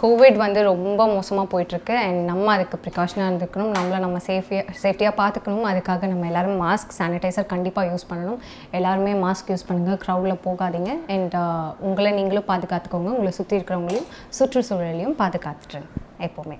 Covid வந்து ரொம்ப மோசமாக போயிட்டுருக்கு அண்ட் நம்ம அதுக்கு ப்ரிகாஷனாக இருந்துக்கணும் நம்மளை நம்ம சேஃபியாக சேஃப்டியாக பார்த்துக்கணும் அதுக்காக நம்ம எல்லாரும் மாஸ்க் சானிடைசர் கண்டிப்பாக யூஸ் பண்ணணும் எல்லாருமே மாஸ்க் யூஸ் பண்ணுங்கள் க்ரௌடில் போகாதீங்க அண்ட் உங்களை நீங்களும் பாதுகாத்துக்கோங்க உங்களை சுற்றி இருக்கிறவங்களையும் சுற்றுச்சூழலையும் பாதுகாத்துட்டுருங்க எப்போவுமே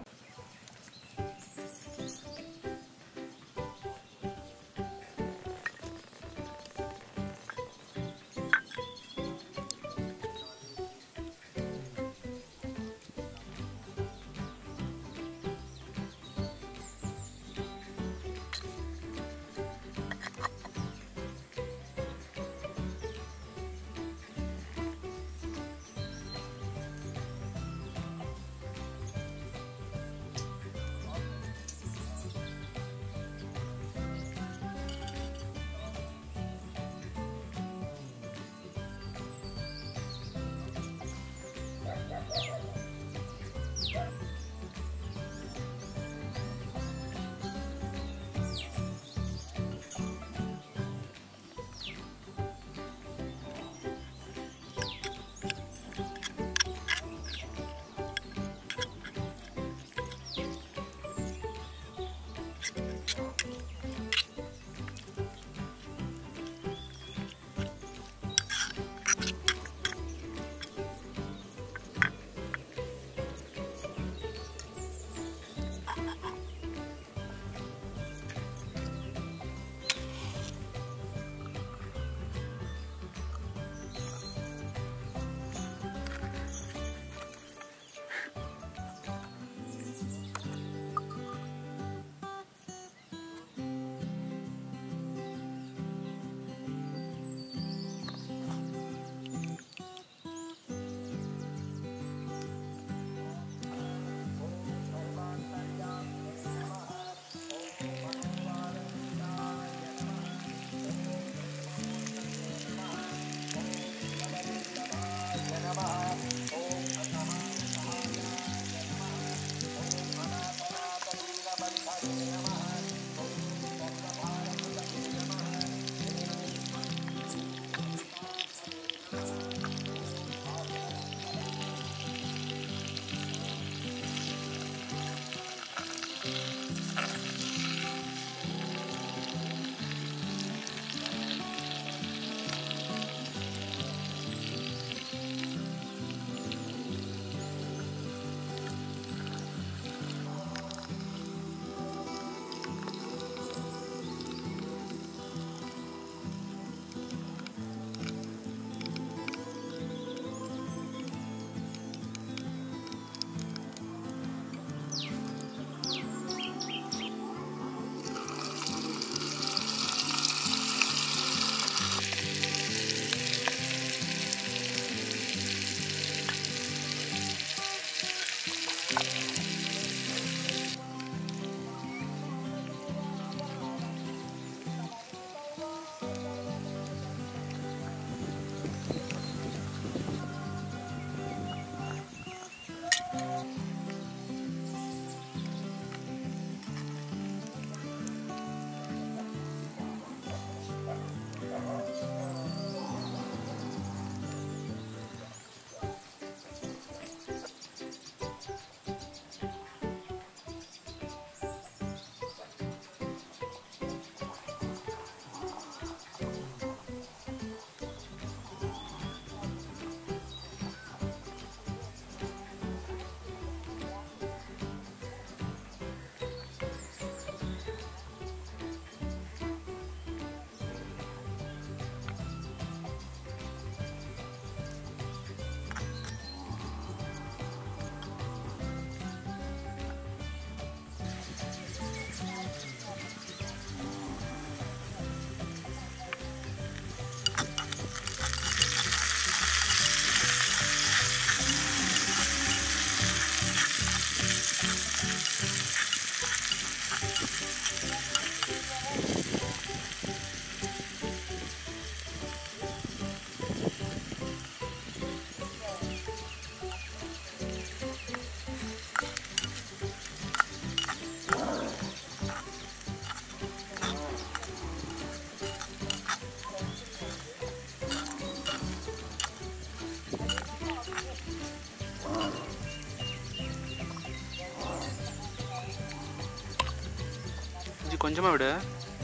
கொஞ்சமாக விடு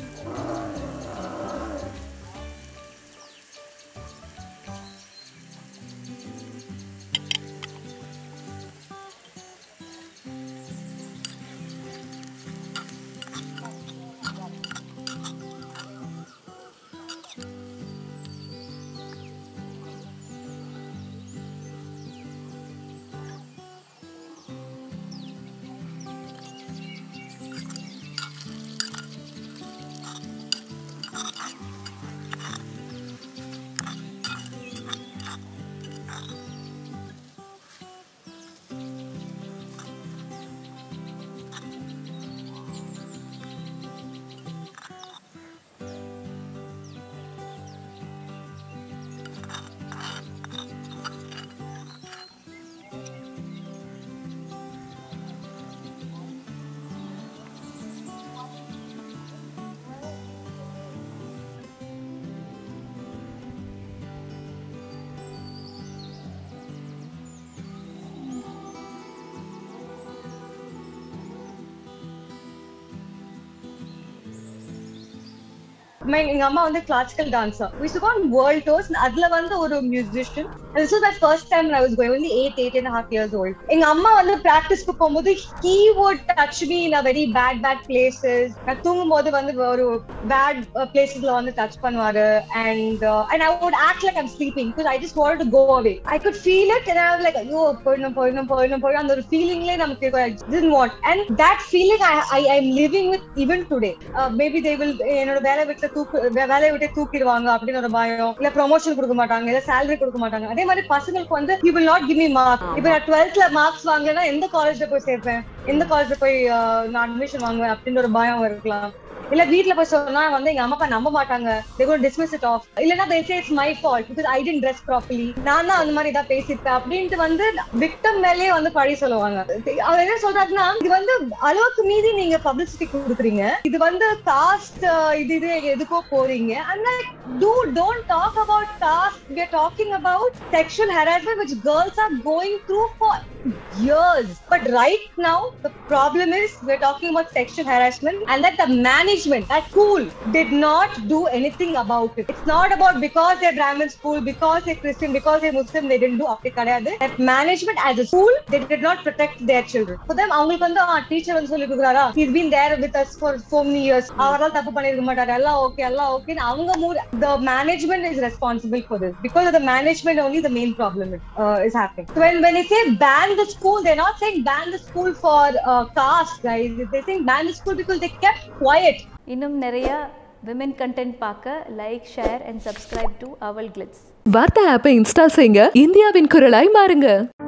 My எங்க அம்மா வந்து classical dancer we used to go on world tours அதுல வந்து ஒரு musician this was my first time when I was going only eight eight and a half years old எங்க அம்மா வந்து பிராக்டிஸ்க்கு போகும்போது he would touch me in a very bad bad places நான் தூங்கும் போது வந்து ஒரு bad uh, placesல வந்து டச் பண்ணுவாரு and uh, and I would act like I'm sleeping because I just wanted to go away I could feel it and I was like ஐயோ போயிடணும் போயிடணும் போயிடணும் போயிடும் அந்த ஒரு ஃபீலிங்லேயே நமக்கு இருக்கும். I didn't want and that feeling I I I'm living with even today uh, maybe they will என்னோட வேலை விட்டு தூக்கு வே- வேலையை விட்டு தூக்கிடுவாங்க அப்படின்னு ஒரு பயம் இல்ல ப்ரொமோஷன் கொடுக்க மாட்டாங்க இல்ல salary கொடுக்க மாட்டாங்க அதே மாதிரி பசங்களுக்கு வந்து you will not give me mark இப்ப நான் டுவெல்த்ல மார்க்ஸ் வாங்கலைன்னா எந்த காலேஜ்ல போய் சேர்ப்பேன் எந்த காலேஜ்ல போய் uh, நான் அட்மிஷன் வாங்குவேன் அப்படின்னு ஒரு பயம் இருக்கலாம் இல்ல வீட்ல போய் சொன்னா வந்து எங்க அம்மா அப்பா நம்ப மாட்டாங்க they going to dismiss it off இல்லனா they say it's my fault because i didn't dress properly நான் தான் அந்த மாதிரி தான் பேசிட்டேன் அப்படின்ட்டு வந்து விக்டம் மேலயே வந்து பழி சொல்லுவாங்க அவர் என்ன சொல்றாருன்னா இது வந்து அளவுக்கு மீறி நீங்க பப்ளிசிட்டி கொடுக்குறீங்க இது வந்து காஸ்ட் இது இது எதுக்கோ போறீங்க and like dude don't talk about caste we are talking about sexual harassment which girls are going through for years but right now the problem is we're talking about sexual harassment and that the management at school did not do anything about it it's not about because they're brahmin school because they're christian because they're muslim they didn't do அப்படி கிடையாது that management as a school they did not protect their children for them அவங்களுக்கு வந்து teacher வந்து சொல்லி கொடுக்குறாரா he's been there with us for so many years அவரால் தப்பு பண்ணிருக்க மாட்டாரு எல்லாம் ஓகே எல்லாம் ஓகே அவங்க மூட the management is responsible for this because of the management only the main problem is, uh, is happening so when when they say ban the school they're not saying ban the school for uh, caste guys they're saying ban the school because they kept quiet இன்னும் நிறைய women content பார்க்க like share and subscribe to Aval glitz வார்த்தை ஆப்பை install செய்யுங்க இந்தியாவின் குரலாய் மாறுங்க